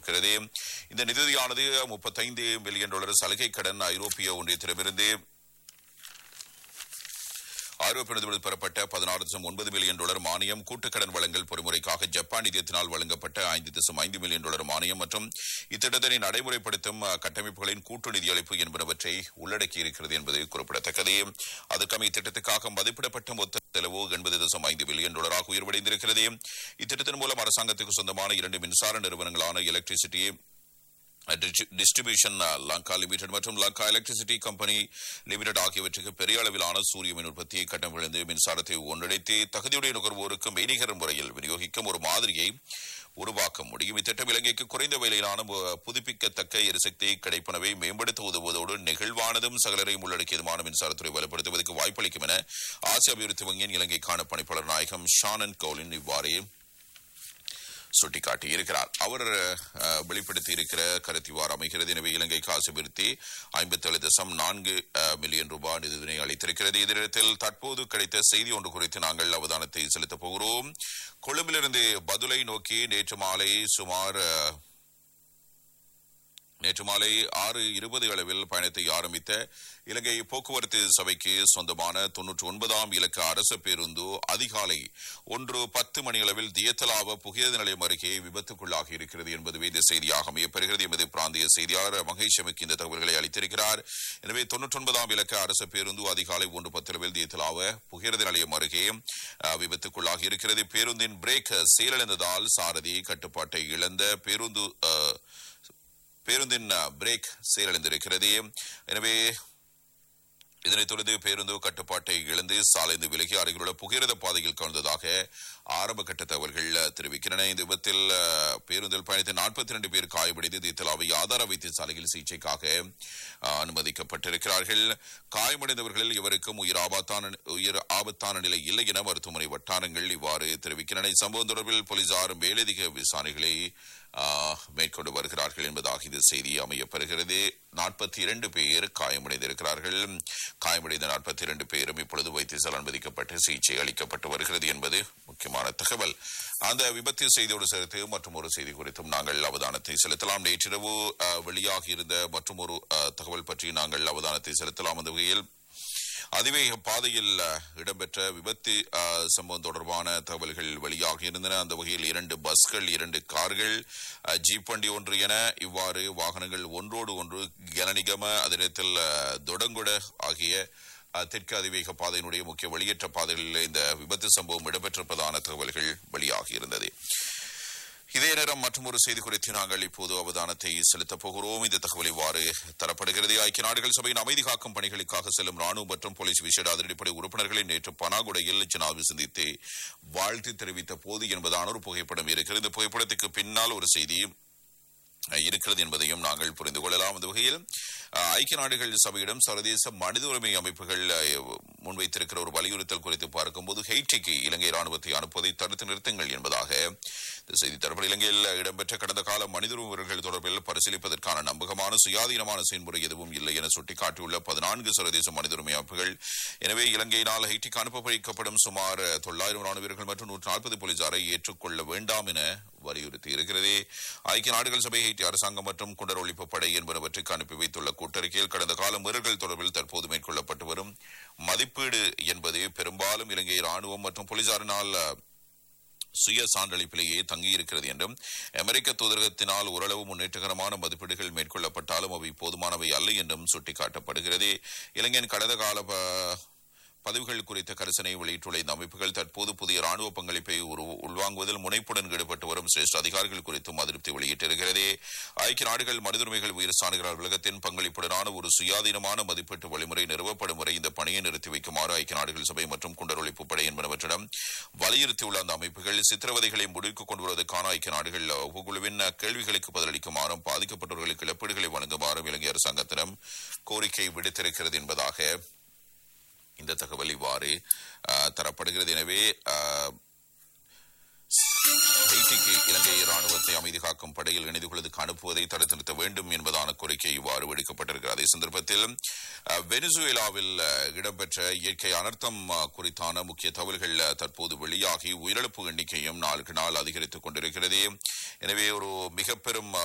அறிவித்திருக்கிறது இந்த நிதியானது முப்பத்தைந்து மில்லியன் டாலர் சலுகை கடன் ஐரோப்பிய ஒன்றியத்திடமிருந்து ஐரோப்பிய நிதியுடன் பெறப்பட்ட பதினாறு தசம் ஒன்பது மில்லியன் டாலர் மானியம் கூட்டுக்கடன் வழங்கல் பொறிமுறைக்காக ஜப்பான் நிதியத்தினால் வழங்கப்பட்ட ஐந்து தசம் ஐந்து மில்லியன் டாலர் மானியம் மற்றும் இத்திட்டத்தினை நடைமுறைப்படுத்தும் அஹ், கட்டமைப்புகளின் கூட்டு நிதியளிப்பு என்பனவற்றை உள்ளடக்கியிருக்கிறது என்பது குறிப்பிடத்தக்கது அதற்காக இத்திட்டத்துக்காக மதிப்பிடப்பட்ட மொத்த செலவு எண்பது தசம் ஐந்து பில்லியன் டாலராக உயர்வடைந்திருக்கிறது இத்திட்டத்தின் மூலம் அரசாங்கத்துக்கு சொந்தமான இரண்டு மின்சார நிறுவனங்களான எலக்ட்ரிசிட்டி டிஸ்ட்ரிபியூஷன் லங்கா லிமிடெட் மற்றும் லங்கா எலக்ட்ரிசிட்டி கம்பெனி லிமிடெட் ஆகியவற்றுக்கு பெரிய அளவிலான சூரிய மின் உற்பத்தியை கட்டமிழந்து மின்சாரத்தை ஒன்றிணைத்து தகுதியுடைய நுகர்வோருக்கு மெய்நிகர் முறையில் விநியோகிக்கும் ஒரு மாதிரியை உருவாக்க முடியும் இத்திட்டம் இலங்கைக்கு குறைந்த விலையிலான பு- புதுப்பிக்கத்தக்க எரிசக்தி கிடைப்பனவை மேம்படுத்த உதவுவதோடு நெகிழ்வானதும் சகலரையும் உள்ளடக்கியதுமான மின்சாரத்துறை வலுப்படுத்துவதற்கு வாய்ப்பளிக்கும் என ஆசிய அபிவிருத்தி வங்கியின் இலங்கைக்கான பணிப்பாளர் நாயகம் ஷானன் கவுலின் இவ்வாறு சுட்டிக்காட்டியிருக்கிறார் அவர் அஹ், வெளிப்படுத்தி இருக்கிற கருத்து இவ்வாறு அமைகிறது எனவே இலங்கை காசு பிரித்தி ஐம்பத்தேழு தசம் நான்கு அஹ், மில்லியன் ரூபாய் நிதியினை அளித்திருக்கிறது இதனிடத்தில் தற்போது கிடைத்த செய்தி ஒன்று குறித்து நாங்கள் அவதானத்தை செலுத்தப் போகிறோம் கொழும்பிலிருந்து பதுளை நோக்கி நேற்று மாலை சுமார் அஹ், நேற்று மாலை ஆறு இருபது அளவில் பயணத்தை ஆரம்பித்த இலங்கை போக்குவரத்து சபைக்கு சொந்தமான தொன்னூற்றி ஒன்பதாம் இலக்க அரசு பேருந்து அதிகாலை ஒன்று பத்து மணி அளவில் தியத்தலாவ புகையிரத நிலையம் அருகே விபத்துக்குள்ளாகி இருக்கிறது என்பதுவே இந்த செய்தியாக அமையப்பெறுகிறது எமது பிராந்திய செய்தியாளர் மகேஷ் எமக்கு இந்த தகவல்களை அளித்திருக்கிறார் எனவே தொன்னூற்றி ஒன்பதாம் இலக்க அரசு பேருந்து அதிகாலை ஒன்று பத்து அளவில் தியத்தலாவ புகையிரத நிலையம் அருகே அஹ், விபத்துக்குள்ளாகி இருக்கிறது பேருந்தின் பிரேக் செயலிழந்ததால் சாரதி கட்டுப்பாட்டை இழந்த பேருந்து அஹ், பேருந்தின் அஹ், பிரேக் செயலிழந்திருக்கிறது எனவே இதனைத் தொடர்ந்து பேருந்து கட்டுப்பாட்டை இழந்து சாலைந்து விலகி அருகிலுள்ள புகையிரத பாதையில் கலந்ததாக ஆரம்ப கட்ட தகவல்கள் அஹ், தெரிவிக்கின்றன இந்த விபத்தில் அஹ், பேருந்தில் பயணித்த நாற்பத்தி இரண்டு பேர் காயமடைந்து தீத்தலாவை ஆதார வைத்தியசாலையில் சிகிச்சைக்காக அஹ், அனுமதிக்கப்பட்டிருக்கிறார்கள் காயமடைந்தவர்களில் இவருக்கும் உயிர் ஆபத்தான உயிர் ஆபத்தான நிலை இல்லை என மருத்துவமனை வட்டாரங்கள் இவ்வாறு தெரிவிக்கின்றன இச்சம்பவம் தொடர்பில் போலீசார் மேலதிக விசாரணைகளை ஆஹ், மேற்கொண்டு வருகிறார்கள் என்பதாக இந்த செய்தி அமையப்பெறுகிறது நாற்பத்தி இரண்டு பேர் காயமடைந்திருக்கிறார்கள் காயமடைந்த நாற்பத்தி இரண்டு பேரும் இப்பொழுது வைத்தியசாலை அனுமதிக்கப்பட்டு சிகிச்சை அளிக்கப்பட்டு வருகிறது என்பது முக்கியமான தகவல் அந்த விபத்து செய்தியோடு சேர்த்து மற்றும் ஒரு செய்தி குறித்தும் நாங்கள் அவதானத்தை செலுத்தலாம் நேற்றிரவு ஆஹ், வெளியாகி இருந்த மற்றும் ஒரு தகவல் பற்றி நாங்கள் அவதானத்தை செலுத்தலாம் அந்த வகையில் அதிவேக பாதையில் அஹ், இடம்பெற்ற விபத்து அஹ், சம்பவம் தொடர்பான தகவல்கள் வெளியாகி இருந்தன அந்த வகையில் இரண்டு பஸ்கள் இரண்டு கார்கள் அஹ், ஜீப் வண்டி ஒன்று என இவ்வாறு வாகனங்கள் ஒன்றோடு ஒன்று கனநிகம அதே நேரத்தில் அஹ், தொடங்குட ஆகிய அஹ், தெற்கு அதிவேக பாதையினுடைய முக்கிய வெளியேற்ற பாதைகளில் இந்த விபத்து சம்பவம் இடம்பெற்றிருப்பதான தகவல்கள் வெளியாகி இருந்தது இதே நேரம் மற்றொரு செய்தி குறித்து நாங்கள் இப்போது அவதானத்தை செலுத்தப் போகிறோம் இந்த தகவல் இவ்வாறு தரப்படுகிறது ஐக்கிய நாடுகள் சபையின் அமைதி காக்கும் பணிகளுக்காக செல்லும் ராணுவ மற்றும் போலீஸ் விசேட அதிரடிப்படை உறுப்பினர்களை நேற்று பனாகுடையில் ஜனாதிபதி சந்தித்து வாழ்த்து தெரிவித்த போது என்பதான ஒரு புகைப்படம் இருக்கிறது இந்த புகைப்படத்துக்கு பின்னால் ஒரு செய்தி அஹ், இருக்கிறது என்பதையும் நாங்கள் புரிந்து கொள்ளலாம் அந்த வகையில் அஹ், ஐக்கிய நாடுகள் சபையிடம் சர்வதேச மனித உரிமை அமைப்புகள் அஹ், முன்வைத்திருக்கிற ஒரு வலியுறுத்தல் குறித்து பார்க்கும்போது ஹெய்டிக்கு இலங்கை ராணுவத்தை அனுப்புவதை தடுத்து நிறுத்துங்கள் என்பதாக இந்த செய்தி தரப்பட இலங்கையில் இடம்பெற்ற கடந்த கால மனித உரிமைகள் தொடர்பில் பரிசீலிப்பதற்கான நம்பகமான சுயாதீனமான செயல்முறை எதுவும் இல்லை என சுட்டிக்காட்டியுள்ள பதினான்கு சர்வதேச மனித உரிமை அமைப்புகள் எனவே இலங்கையினால் ஹைட்டிக்கு அனுப்ப வைக்கப்படும் சுமார் தொள்ளாயிரம் ராணுவ வீரர்கள் மற்றும் நூற்று நாற்பது போலீசாரை ஏற்றுக்கொள்ள வேண்டாம் என வலியுறுத்தி இருக்கிறது ஐக்கிய நாடுகள் சபை ஹைட்டி அரசாங்கம் மற்றும் குண்டர் ஒழிப்பு படை என்பனவற்றுக்கு அனுப்பி வைத்துள்ள கூட்டறிக்கையில் கடந்த கால மீறல்கள் தொடர்பில் தற்போது மேற்கொள்ளப்பட்டு வரும் மதிப்பீடு என்பது பெரும்பாலும் இலங்கை ராணுவம் மற்றும் போலீசாரினால் அஹ், சுய சான்றளிப்பிலேயே தங்கியிருக்கிறது என்றும் அமெரிக்க தூதரகத்தினால் ஓரளவு முன்னேற்றகரமான மதிப்பீடுகள் மேற்கொள்ளப்பட்டாலும் அவை போதுமானவை அல்ல என்றும் சுட்டிக்காட்டப்படுகிறது இலங்கையின் கடந்த கால ப- பதிவுகள் குறித்த கரிசனை வெளியிட்டுள்ள இந்த அமைப்புகள் தற்போது புதிய ராணுவ பங்களிப்பை உரு- உள்வாங்குவதில் முனைப்புடன் ஈடுபட்டு வரும் சிரேஷ்ட அதிகாரிகள் குறித்தும் அதிருப்தி வெளியிட்டிருக்கிறது ஐக்கிய நாடுகள் மனித உரிமைகள் உயர் சாணுகிறார் உலகத்தின் பங்களிப்புடனான ஒரு சுயாதீனமான மதிப்பீட்டு வழிமுறை நிறுவப்படும் வரை இந்த பணியை நிறுத்தி வைக்குமாறு ஐக்கிய நாடுகள் சபை மற்றும் குண்டர் ஒழிப்பு படை என்பனவற்றிடம் வலியுறுத்தியுள்ள அந்த அமைப்புகள் சித்திரவதைகளை முடிவுக்கு கொண்டு வருவதற்கான ஐக்கிய நாடுகள் குழுவின் கேள்விகளுக்கு பதிலளிக்குமாறும் பாதிக்கப்பட்டவர்களுக்கு இழப்பீடுகளை வழங்குமாறும் இலங்கை அரசாங்கத்திடம் கோரிக்கை விடுத்திருக்கிறது என்பதாக இந்த தகவல் இவ்வாறு அஹ், தரப்படுகிறது எனவே அஹ், ஹெய்ட்டிக்கு இலங்கை ராணுவத்தை அமைதி காக்கும் படையில் இணைந்து கொள்வதற்கு அனுப்புவதை தடுத்து நிறுத்த வேண்டும் என்பதான கோரிக்கை இவ்வாறு விடுக்கப்பட்டிருக்கிறது அதே சந்தர்ப்பத்தில் அஹ், வெனிசுவேலாவில் அஹ், இடம்பெற்ற இயற்கை அனர்த்தம் அஹ், குறித்தான முக்கிய தகவல்கள் அஹ், தற்போது வெளியாகி உயிரிழப்பு எண்ணிக்கையும் நாளுக்கு நாள் அதிகரித்துக் கொண்டிருக்கிறது எனவே ஒரு மிக பெரும்